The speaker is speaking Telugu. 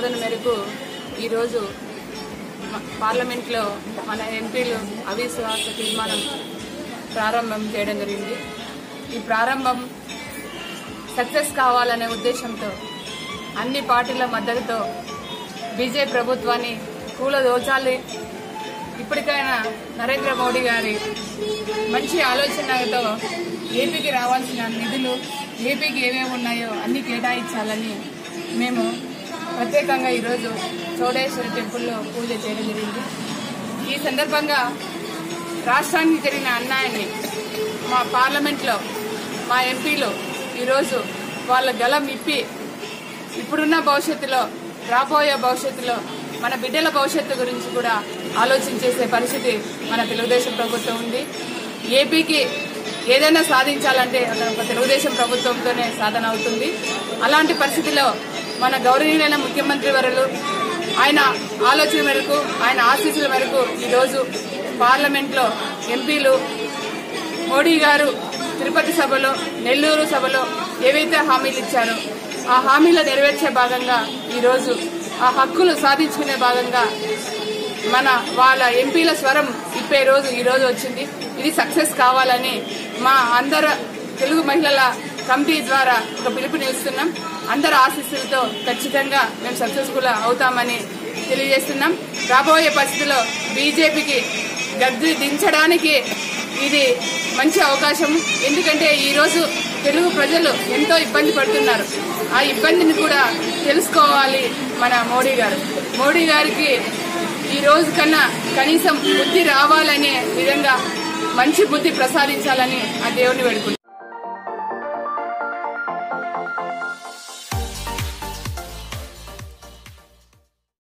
ప్రతిపాదన మేరకు ఈరోజు మ- పార్లమెంట్లో మన ఎంపీలు అవిశ్వాస తీర్మానం ప్రారంభం చేయడం జరిగింది ఈ ప్రారంభం సక్సెస్ కావాలనే ఉద్దేశంతో అన్ని పార్టీల మద్దతుతో బీజేపీ ప్రభుత్వాన్ని కూలదోచాలి ఇప్పటికైనా నరేంద్ర మోడీ గారి మంచి ఆలోచనతో ఏపీకి రావాల్సిన నిధులు ఏపీకి ఏమేమి ఉన్నాయో అన్ని కేటాయించాలని మేము ప్రత్యేకంగా ఈరోజు చౌడేశ్వరి టెంపుల్లో పూజ చేయడం జరిగింది ఈ సందర్భంగా రాష్ట్రానికి జరిగిన అన్యాయాన్ని మా పార్లమెంట్లో మా ఎంపీలు ఈరోజు వాళ్ళ గలం ఇప్పి ఇప్పుడున్న భవిష్యత్తులో రాబోయే భవిష్యత్తులో మన బిడ్డల భవిష్యత్తు గురించి కూడా ఆలోచించేసే పరిస్థితి మన తెలుగుదేశం ప్రభుత్వం ఉంది ఏపీకి ఏదైనా సాధించాలంటే అక్కడ ఒక తెలుగుదేశం ప్రభుత్వంతోనే సాధన అవుతుంది అలాంటి పరిస్థితిలో మన గౌరవనీయులైన ముఖ్యమంత్రి వరులు ఆయన ఆలోచన మేరకు ఆయన ఆశీస్సుల మేరకు ఈరోజు పార్లమెంట్లో ఎంపీలు మోడీ గారు తిరుపతి సభలో నెల్లూరు సభలో ఏవైతే హామీలు ఇచ్చారో ఆ హామీలు నెరవేర్చే భాగంగా ఈరోజు ఆ హక్కులు సాధించుకునే భాగంగా మన వాళ్ళ ఎంపీల స్వరం ఇప్పే రోజు ఈ రోజు వచ్చింది ఇది సక్సెస్ కావాలని మా అందరు తెలుగు మహిళల కమిటీ ద్వారా ఒక పిలుపునిస్తున్నాం అందరి ఆశీస్సులతో ఖచ్చితంగా మేము సక్సెస్ఫుల్ అవుతామని తెలియజేస్తున్నాం రాబోయే పరిస్థితుల్లో బీజేపీకి గద్దె దించడానికి ఇది మంచి అవకాశం ఎందుకంటే ఈ రోజు తెలుగు ప్రజలు ఎంతో ఇబ్బంది పడుతున్నారు ఆ ఇబ్బందిని కూడా తెలుసుకోవాలి మన మోడీ గారు మోడీ గారికి ఈ రోజు కన్నా కనీసం బుద్ధి రావాలనే విధంగా మంచి బుద్ధి ప్రసాదించాలని ఆ దేవుని వేడుకుంటున్నాను